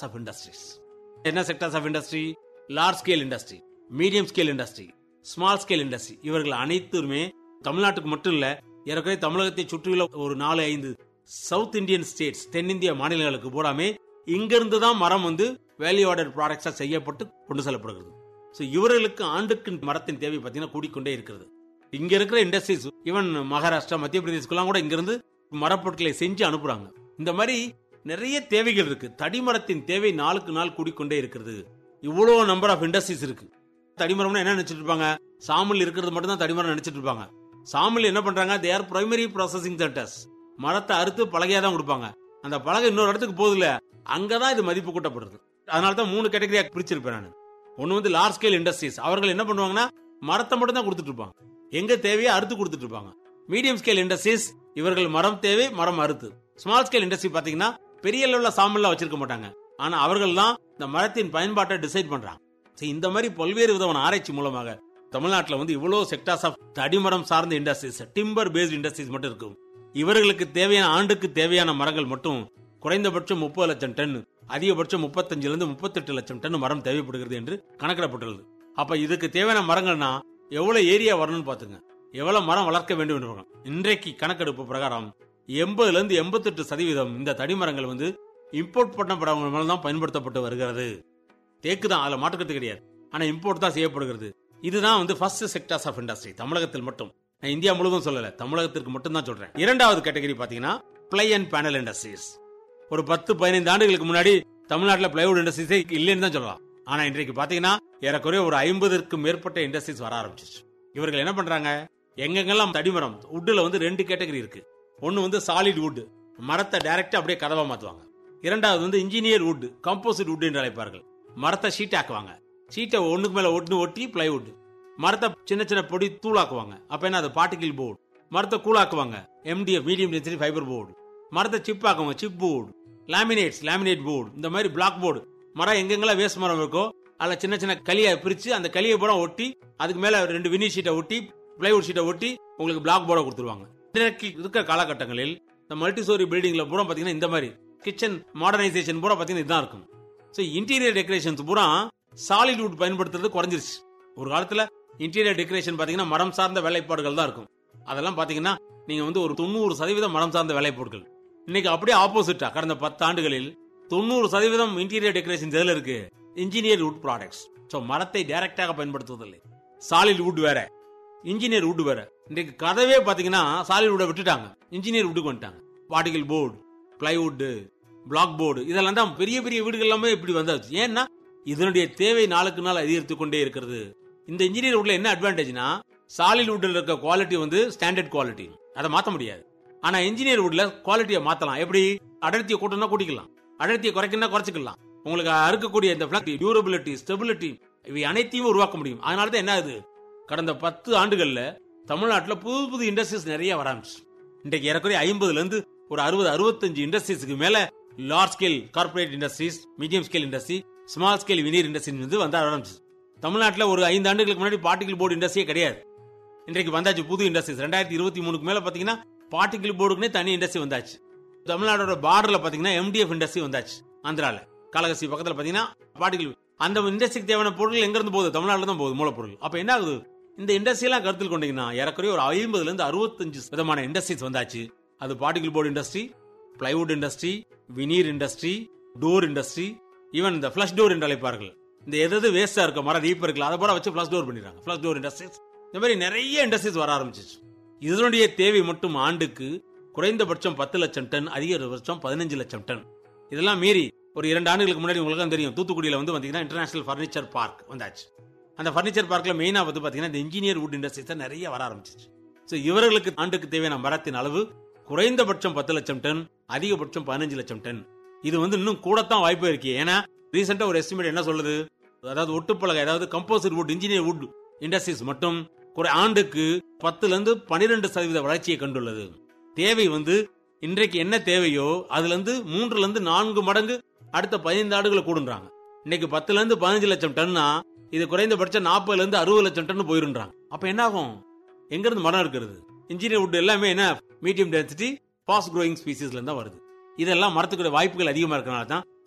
Of industries என்ன sectors of industry large scale industry medium scale industry small scale industry இவர்கள் அனைத்துமே தமிழ்நாட்டுக்கு மட்டும் இல்ல ஏற்கனவே தமிழகத்தை சுற்றியுள்ள ஒரு நாலு ஐந்து சவுத் இந்தியன் ஸ்டேட்ஸ் தென்னிந்திய மாநிலங்களுக்கு பூராமே இங்கிருந்து தான் மரம் வந்து வேல்யூ ஆர்டர் ப்ராடக்ட்ஸா செய்யப்பட்டு கொண்டு செல்லப்படுகிறது ஸோ இவர்களுக்கு ஆண்டுக்கு மரத்தின் தேவை பார்த்தீங்கன்னா கூடிக்கொண்டே இருக்கிறது இங்க இருக்கிற இண்டஸ்ட்ரீஸ் ஈவன் மகாராஷ்டிரா மத்திய பிரதேஷ்க்குலாம் கூட இங்கிருந்து மரப்பொருட்களை செஞ்சு அனுப்புறாங்க இந்த மாதிரி நிறைய தேவைகள் இருக்கு தடிமரத்தின் தேவை நாளுக்கு நாள் கூடிக்கொண்டே இருக்கிறது இவ்வளவு நம்பர் ஆஃப் இண்டஸ்ட்ரீஸ் இருக்கு தடிமரம்னா என்ன நினைச்சிட்டு இருப்பாங்க சாமல் இருக்கிறது மட்டும் தான் தடிமரம் நினைச்சிட்டு இருப்பாங்க சாமல் என்ன பண்றாங்க they are primary processing centres மரத்தை அறுத்து பலகையா தான் கொடுப்பாங்க அந்த பலகை இன்னொரு இடத்துக்கு போகுதுல அங்கதான் இது மதிப்பு கூட்டப்படுறது அதனால தான் மூணு கேட்டகரியா பிரிச்சிருப்பேன் நான் ஒன்னு வந்து லார்ஜ் ஸ்கேல் இண்டஸ்ட்ரீஸ் அவர்கள் என்ன பண்ணுவாங்கன்னா மரத்தை மட்டும் தான் கொடுத்துட்டு இருப்பாங்க எங்க தேவையோ அறுத்து கொடுத்துட்டு இருப்பாங்க மீடியம் ஸ்கேல் இண்டஸ்ட்ரீஸ் இவர்கள் மரம் தேவை மரம் அறுத்து ஸ்மால் ஸ்கேல் இண்டஸ்ட்ரி பாத்தீங்கன்னா பெரிய லெவல்ல சாம்பல்லாம் வச்சிருக்க மாட்டாங்க ஆனா அவர்கள் தான் இந்த மரத்தின் பயன்பாட்டை டிசைட் பண்றாங்க சரி, இந்த மாதிரி பல்வேறு விதமான ஆராய்ச்சி மூலமாக தமிழ்நாட்டில் வந்து இவ்வளவு செக்டார்ஸ் ஆஃப் தடிமரம் சார்ந்த இண்டஸ்ட்ரீஸ் டிம்பர் பேஸ்ட் இண்டஸ்ட்ரீஸ் மட்டும் இருக்கும் இவர்களுக்கு தேவையான ஆண்டுக்கு தேவையான மரங்கள் மட்டும் குறைந்தபட்சம் முப்பது லட்சம் டன் அதிகபட்சம் முப்பத்தஞ்சுல இருந்து முப்பத்தெட்டு லட்சம் டன் மரம் தேவைப்படுகிறது என்று கணக்கிடப்பட்டுள்ளது அப்ப இதுக்கு தேவையான மரங்கள்னா எவ்வளவு ஏரியா வரணும்னு பாத்துங்க எவ்வளவு மரம் வளர்க்க வேண்டும் என்று பார்க்கணும். இன்றைக்கு கணக்கெடுப்பு பிரகாரம் எண்பதுல இருந்து எண்பத்தெட்டு சதவீதம் இந்த தடிமரங்கள் வந்து இம்போர்ட் பண்ணப்படாத மேல தான் பயன்படுத்தப்பட்டு வருகிறது தேக்கு தான் அதுல மாற்றுக்கிறது கிடையாது ஆனா இம்போர்ட் தான் செய்யப்படுகிறது இதுதான் வந்து ஃபர்ஸ்ட் செக்டார்ஸ் ஆஃப் இண்டஸ்ட்ரி தமிழகத்தில் மட்டும் நான் இந்தியா முழுவதும் சொல்லல தமிழகத்திற்கு மட்டும் தான் சொல்றேன் இரண்டாவது கேட்டகரி பாத்தீங்கன்னா பிளை அண்ட் பேனல் இண்டஸ்ட்ரீஸ் ஒரு பத்து பதினைந்து ஆண்டுகளுக்கு முன்னாடி தமிழ்நாட்டில் பிளைவுட் இண்டஸ்ட்ரீஸே இல்லைன்னு தான் சொல்லலாம் ஆனா இன்றைக்கு பாத்தீங்கன்னா ஏறக்குறைய ஒரு ஐம்பதற்கும் மேற்பட்ட இண்டஸ்ட்ரீஸ் வர ஆரம்பிச்சிச்சு இவர்கள் என்ன பண்றாங்க எங்கெங்கெல்லாம் தடிமரம் வுட்ல வந்து ரெண்டு கேட்டகரி இருக்கு ஒன்னு வந்து சாலிட் வுட் மரத்தை டைரக்டா அப்படியே கதவா மாத்துவாங்க இரண்டாவது வந்து இன்ஜினியர் வுட் கம்போசிட் வுட் என்று அழைப்பார்கள் மரத்தை ஷீட் ஆக்குவாங்க ஷீட்டை ஒண்ணுக்கு மேல ஒட்டு ஒட்டி பிளைவுட் மரத்தை சின்ன சின்ன பொடி தூளாக்குவாங்க அப்ப என்ன அது பார்ட்டிகிள் போர்டு மரத்தை கூலாக்குவாங்க MDF medium density fibre board மரத்தை சிப் ஆக்குவாங்க chip board laminates laminate board இந்த மாதிரி பிளாக் போர்டு மரம் எங்கெங்கெல்லாம் வேஸ்ட் மரம் இருக்கோ அதுல சின்ன சின்ன களியை பிரிச்சு அந்த களியை பூரா ஒட்டி அதுக்கு மேல ரெண்டு வினி ஷீட்டை ஒட்டி பிளைவுட் ஷீட்டை ஒட்டி உங்களுக்கு பிளாக் போர்டை கொடுத்துருவாங்க இன்றைக்கு இருக்கிற காலகட்டங்களில் இந்த மல்டி ஸ்டோரி பில்டிங்ல பூரா பாத்தீங்கன்னா இந்த மாதிரி கிச்சன் மாடர்னைசேஷன் பூரா பாத்தீங்கன்னா இதுதான் இருக்கும் ஸோ இன்டீரியர் டெக்கரேஷன்ஸ் பூரா சாலிட் வுட் பயன்படுத்துறது குறைஞ்சிருச்சு ஒரு காலத்துல இன்டீரியர் டெக்கரேஷன் பாத்தீங்கன்னா மரம் சார்ந்த வேலைப்பாடுகள் தான் இருக்கும் அதெல்லாம் பாத்தீங்கன்னா நீங்க வந்து ஒரு தொண்ணூறு சதவீதம் மரம் சார்ந்த வேலைப்பாடுகள் இன்னைக்கு அப்படியே ஆப்போசிட்டா கடந்த பத்து ஆண்டுகளில் தொண்ணூறு சதவீதம் இன்டீரியர் டெக்கரேஷன் எதுல இருக்கு இன்ஜினியர் வுட் ப்ராடக்ட்ஸ் ஸோ மரத்தை டைரக்டாக பயன்படுத்துவதில்லை சாலிட் வுட் வேற இன்ஜினியர் வுட் வேற இன்னைக்கு கதவே பாத்தீங்கன்னா சாலிட் வுட்டை விட்டுட்டாங்க இன்ஜினியர் வுட்டுக்கு வந்துட்டாங்க particle board plywood block board இதெல்லாம் தான் பெரிய பெரிய வீடுகள் எல்லாமே இப்படி வந்தாச்சு ஏன்னா இதனுடைய தேவை நாளுக்கு நாள் அதிகரித்து கொண்டே இருக்கிறது இந்த இன்ஜினியர் வுட்ல என்ன அட்வான்டேஜ்னா சாலிட் வுட்ல இருக்க குவாலிட்டி வந்து ஸ்டாண்டர்ட் குவாலிட்டி அதை மாத்த முடியாது ஆனா இன்ஜினியர் வுட்ல குவாலிட்டியை மாத்தலாம் எப்படி அடர்த்தியை கூட்டணும்னா கூட்டிக்கலாம் அடர்த்தியை குறைக்கணும்னா குறைச்சிக்கலாம் உங்களுக்கு அறுக்கக்கூடிய இந்த டியூரபிலிட்டி ஸ்டெபிலிட்டி இவை அனைத்தையும் உருவாக்க முடியும் அதனால தான் என்ன ஆகுது கடந்த பத்து ஆண்டுகள்ல தமிழ்நாட்டில் புது புது இண்டஸ்ட்ரீஸ் நிறைய வர ஆரம்பிச்சு இன்றைக்கு ஏறக்குறைய ஐம்பதுல இருந்து ஒரு அறுபது அறுபத்தஞ்சு இண்டஸ்ட்ரீஸ்க்கு மேல large scale corporate industries medium scale industry small scale veneer industry வந்து வந்த ஆரம்பிச்சு தமிழ்நாட்டில் ஒரு ஐந்து ஆண்டுகளுக்கு முன்னாடி பார்ட்டிகல் போர்டு இண்டஸ்ட்ரியே கிடையாது இன்றைக்கு வந்தாச்சு புது இண்டஸ்ட்ரீஸ் ரெண்டாயிரத்தி இருபத்தி மூணுக்கு மேல பாத்தீங்கன்னா பார்ட்டிகல் போர்டுக்குனே தனி இண்டஸ்ட்ரி வந்தாச்சு தமிழ்நாடோட பார்டர்ல பாத்தீங்கன்னா எம்டிஎஃப் இண்டஸ்ட்ரி வந்தாச்சு ஆந்திரால காலகசி பக்கத்துல பாத்தீங்கன்னா பார்ட்டிகல் அந்த இண்டஸ்ட்ரிக்கு தேவையான பொருட்கள் எங்க இருந்து போகுது தமிழ்நாட்டில் தான் போகுது மூலப்பொருள் அப்ப என்ன ஆகுது இந்த இண்டஸ்ட்ரி எல்லாம் கருத்தில் கொண்டீங்கன்னா ஏறக்குறைய ஒரு ஐம்பதுல இருந்து அறுபத்தஞ்சு விதமான இண்டஸ்ட்ரீஸ் வந்தாச்சு அது particle board industry plywood industry veneer industry door industry even இந்த ஃபிளஷ் டோர் என்று அழைப்பார்கள் இந்த எது வேஸ்டா இருக்க மரம் ரீப் இருக்குல்ல அதை போல வச்சு ஃபிளஷ் டோர் பண்ணிடுறாங்க ஃபிளஷ் டோர் இண்டஸ்ட்ரீஸ் இந்த மாதிரி நிறைய இண்டஸ்ட்ரீஸ் வர ஆரம்பிச்சிச்சு இதனுடைய தேவை மட்டும் ஆண்டுக்கு குறைந்தபட்சம் பத்து லட்சம் டன் அதிகபட்சம் பதினஞ்சு லட்சம் டன் இதெல்லாம் மீறி ஒரு இரண்டு ஆண்டுகளுக்கு முன்னாடி உங்களுக்கு தெரியும் தூத்துக்குடியில வந்து பாத்தீங்கன்னா இன்டர்நேஷனல் ஃபர்னிச்சர் பார்க் வந்தாச்சு அந்த ஃபர்னிச்சர் பார்க்ல மெயினா வந்து பாத்தீங்கன்னா இந்த இன்ஜினியர் வுட் இண்டஸ்ட்ரீஸ் தான் நிறைய வர ஆரம்பிச்சிச்சு ஸோ இவர்களுக்கு ஆண்டுக்கு தேவையான மரத்தின் அளவு குறைந்தபட்சம் பத்து லட்சம் டன் அதிகபட்சம் பதினஞ்சு லட்சம் டன் இது வந்து இன்னும் கூடத்தான் வாய்ப்பு இருக்கு ஏன்னா ரீசெண்டா ஒரு எஸ்டிமேட் என்ன சொல்லுது அதாவது ஒட்டுப்பலகை அதாவது composite wood engineer wood industries மட்டும் குறை ஆண்டுக்கு பத்துல இருந்து பனிரெண்டு சதவீத வளர்ச்சியை கண்டுள்ளது தேவை வந்து இன்றைக்கு என்ன தேவையோ அதுல இருந்து மூன்றுல இருந்து நான்கு மடங்கு அடுத்த பதினைந்து ஆண்டுகளை கூடுன்றாங்க இன்னைக்கு பத்துல இருந்து பதினஞ்சு லட்சம் டன்னா இது குறைந்தபட்சம் நாற்பதுல இருந்து அறுபது லட்சம் டன் போயிருன்றாங்க அப்ப என்ன ஆகும் எங்க இருந்து மரம் இருக்கிறது இன்ஜினியர் வுட் எல்லாமே என்ன மீடியம் டென்சிட்டி ஃபாஸ்ட் க்ரோயிங் ஸ்பீசிஸ்ல இருந்தா வருது இதெல்லாம் மரத்துக்குடைய வாய்ப்புகள் அதிகமா இருக்கனால தான்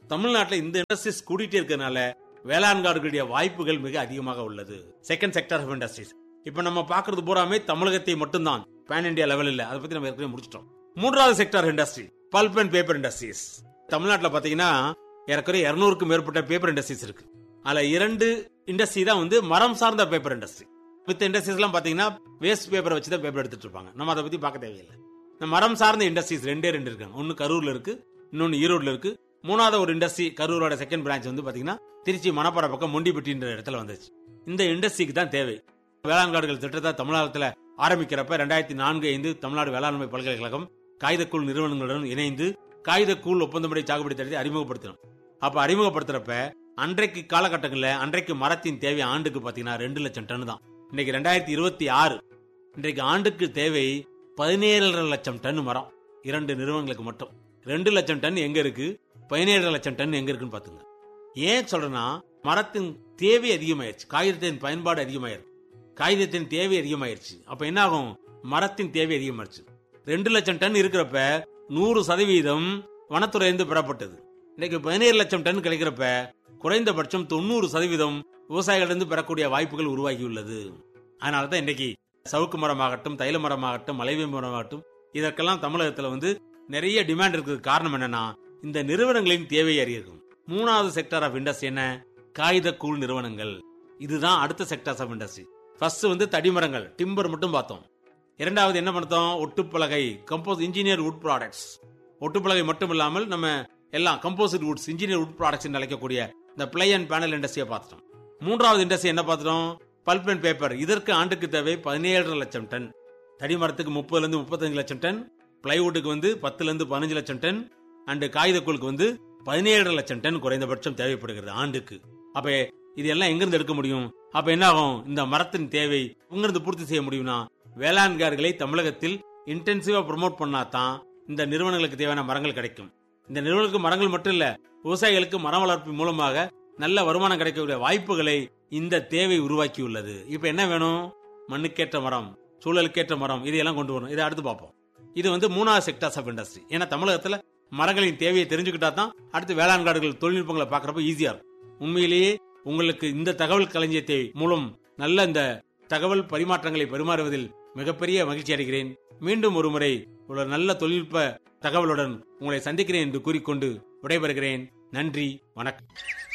தமிழ்நாட்டில் இந்த இண்டஸ்ட்ரீஸ் கூடிட்டே இருக்கிறதுனால வேளாண் காடுகளுடைய வாய்ப்புகள் மிக அதிகமாக உள்ளது செகண்ட் செக்டர் ஆஃப் இண்டஸ்ட்ரீஸ் இப்ப நம்ம பாக்குறது பூராமே தமிழகத்தை மட்டும்தான் பேன் இந்தியா லெவல் இல்ல அதை பத்தி நம்ம ஏற்கனவே முடிச்சிட்டோம் மூன்றாவது sector industry pulp and paper industries தமிழ்நாட்டில் பாத்தீங்கன்னா ஏறக்குறைய இருநூறுக்கும் மேற்பட்ட பேப்பர் இண்டஸ்ட்ரீஸ் இருக்கு அதுல இரண்டு இண்டஸ்ட்ரி தான் வந்து மரம் சார்ந்த பேப்பர் இண்டஸ்ட்ரி மித்த இண்டஸ்ட்ரீஸ் எல்லாம் பாத்தீங்கன்னா வேஸ்ட் பேப்பரை வச்சு தான் பேப்பர் எடுத்துட்டு இருப்பாங்க நம்ம அதை பத்தி பார்க்க தேவையில்லை இந்த மரம் சார்ந்த இண்டஸ்ட்ரீஸ் ரெண்டே ரெண்டு இருக்காங்க ஒன்னு கரூர்ல இருக்கு இன்னொன்னு ஈரோட்ல இருக்கு மூணாவது ஒரு இண்டஸ்ட்ரி கரூரோட செகண்ட் பிரான்ச் வந்து பாத்தீங்கன்னா திருச்சி மணப்பாறை பக்கம் மொண்டிப்பட்டின்ற இடத்துல வந்துச்சு இந்த இண்டஸ்ட்ரிக்கு தான் தேவை வேளாண் காடுகள் திட்டத்தை தமிழகத்துல ஆரம்பிக்கிறப்ப ரெண்டாயிரத்தி நான்கு ஐந்து தமிழ்நாடு வேளாண்மை பல்கலைக்கழகம் காகிதக்கூழ் நிறுவனங்களுடன் இணைந்து காகிதக்கூழ் ஒப்பந்தப்படி சாகுபடி திட்டத்தை அறிமுகப்படுத்தணும் அப்ப அறிமுகப்படுத்துறப்ப அன்றைக்கு காலகட்டங்களில் அன்றைக்கு மரத்தின் தேவை ஆண்டுக்கு பாத்தீங்கன்னா ரெண்டு லட்சம் டன் தான் இன்னைக்கு ரெண்டாயிரத்தி இருபத்தி ஆறு இன்றைக்கு ஆண்டுக்கு தேவை பதினேழரை லட்சம் டன் மரம் இரண்டு நிறுவனங்களுக்கு மட்டும் ரெண்டு லட்சம் டன் எங்க இருக்கு பதினேழு லட்சம் டன் எங்க இருக்குன்னு பாத்துங்க ஏன் சொல்றேன்னா மரத்தின் தேவை அதிகமாயிருச்சு காகிதத்தின் பயன்பாடு அதிகமாயிருச்சு காகிதத்தின் தேவை அதிகமாயிருச்சு அப்ப என்ன ஆகும் மரத்தின் தேவை அதிகமாயிருச்சு ரெண்டு லட்சம் டன் இருக்கிறப்ப நூறு சதவீதம் வனத்துறையிலிருந்து பெறப்பட்டது இன்னைக்கு பதினேழு லட்சம் டன் கிடைக்கிறப்ப குறைந்தபட்சம் தொண்ணூறு சதவீதம் விவசாயிகளிருந்து பெறக்கூடிய வாய்ப்புகள் உருவாகியுள்ளது அதனால தான் இன்னைக்கு சவுக்கு மரமாகட்டும் தைல மரமாகட்டும் மலைவே மரமாகட்டும் இதற்கெல்லாம் தமிழகத்துல வந்து நிறைய டிமாண்ட் இருக்கிறது காரணம் என்னன்னா இந்த நிறுவனங்களின் தேவை அறியிருக்கும் மூணாவது செக்டர் ஆஃப் இண்டஸ்ட்ரி என்ன காகித கூழ் நிறுவனங்கள் இதுதான் அடுத்த செக்டர்ஸ் ஆஃப் இண்டஸ்ட்ரி ஃபர்ஸ்ட் வந்து தடிமரங்கள் டிம்பர் மட்டும் பார்த்தோம் இரண்டாவது என்ன பார்த்தோம் ஒட்டுப்பலகை கம்போஸ் இன்ஜினியர் வுட் ப்ராடக்ட்ஸ் ஒட்டுப்பலகை மட்டும் இல்லாமல் நம்ம எல்லாம் composite woods engineer wood products அழைக்கக்கூடிய இந்த பிளை அண்ட் பேனல் இண்டஸ்ட்ரியை பார்த்துட்டோம் மூன்றாவது இண்டஸ்ட்ரி என்ன பார்த்துட்டோம் பல்ப் அண்ட் பேப்பர் இதற்கு ஆண்டுக்கு தேவை பதினேழரை லட்சம் டன் தடிமரத்துக்கு முப்பதுல இருந்து முப்பத்தஞ்சு லட்சம் டன் பிளைவுட்டுக்கு வந்து பத்துல இருந்து பதினஞ்சு லட்சம் டன் அண்ட் காகிதக்கூழுக்கு வந்து பதினேழரை லட்சம் டன் குறைந்தபட்சம் தேவைப்படுகிறது ஆண்டுக்கு அப்ப இது எல்லாம் எங்கிருந்து எடுக்க முடியும் அப்ப என்ன ஆகும் இந்த மரத்தின் தேவை எங்கிருந்து பூர்த்தி செய்ய முடியும்னா வேளாண்கார்களை தமிழகத்தில் இன்டென்சிவா ப்ரொமோட் பண்ணாதான் இந்த நிறுவனங்களுக்கு தேவையான மரங்கள் கிடைக்கும் இந்த நிறுவனங்களுக்கு மரங்கள் மட்டும் இல்ல விவசாயிகளுக்கு மரம் வளர்ப்பு மூலமாக நல்ல வருமானம் கிடைக்கக்கூடிய வாய்ப்புகளை இந்த தேவை உருவாக்கியுள்ளது இப்ப என்ன வேணும் மண்ணுக்கேற்ற மரம் சூழலுக்கேற்ற மரம் இதையெல்லாம் கொண்டு வரணும் இதை அடுத்து பார்ப்போம் இது வந்து மூணாவது செக்டர்ஸ் ஆஃப் இண்டஸ்ட்ரி ஏன்னா தமிழகத்துல மரங்களின் தேவையை தெரிஞ்சுக்கிட்டா தான் அடுத்து வேளாண் காடுகள் தொழில்நுட்பங்களை பார்க்கறப்ப ஈஸியா இருக்கும் உண்மையிலேயே உங்களுக்கு இந்த தகவல் களஞ்சியத்தை மூலம் நல்ல இந்த தகவல் பரிமாற்றங்களை பரிமாறுவதில் மிகப்பெரிய மகிழ்ச்சி அடைகிறேன் மீண்டும் ஒருமுறை ஒரு நல்ல தொழில்நுட்ப தகவலுடன் உங்களை சந்திக்கிறேன் என்று கூறிக்கொண்டு விடைபெறுகிறேன் நன்றி வணக்கம்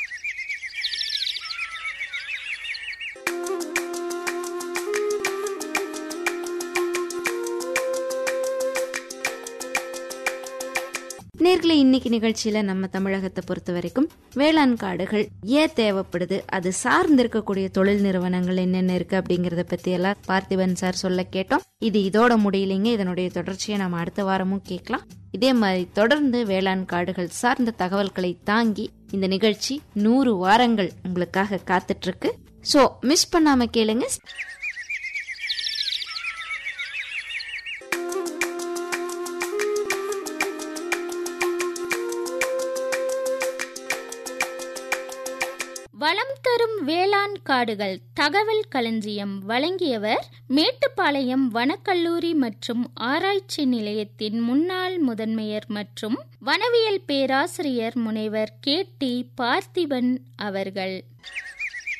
நேர்களை இன்னைக்கு நிகழ்ச்சியில நம்ம தமிழகத்தை பொறுத்த வரைக்கும் வேளாண் காடுகள் ஏன் தேவைப்படுது அது சார்ந்து இருக்கக்கூடிய தொழில் நிறுவனங்கள் என்னென்ன இருக்கு அப்படிங்கறத பத்தி எல்லாம் பார்த்திபன் சார் சொல்ல கேட்டோம் இது இதோட முடியலைங்க இதனுடைய தொடர்ச்சியை நம்ம அடுத்த வாரமும் கேட்கலாம் இதே மாதிரி தொடர்ந்து வேளாண் காடுகள் சார்ந்த தகவல்களை தாங்கி இந்த நிகழ்ச்சி நூறு வாரங்கள் உங்களுக்காக காத்துட்டு இருக்கு சோ மிஸ் பண்ணாம கேளுங்க வளம் தரும் வேளாண் காடுகள் தகவல் களஞ்சியம் வழங்கியவர் மேட்டுப்பாளையம் வனக்கல்லூரி மற்றும் ஆராய்ச்சி நிலையத்தின் முன்னாள் முதன்மையர் மற்றும் வனவியல் பேராசிரியர் முனைவர் கே டி பார்த்திபன் அவர்கள்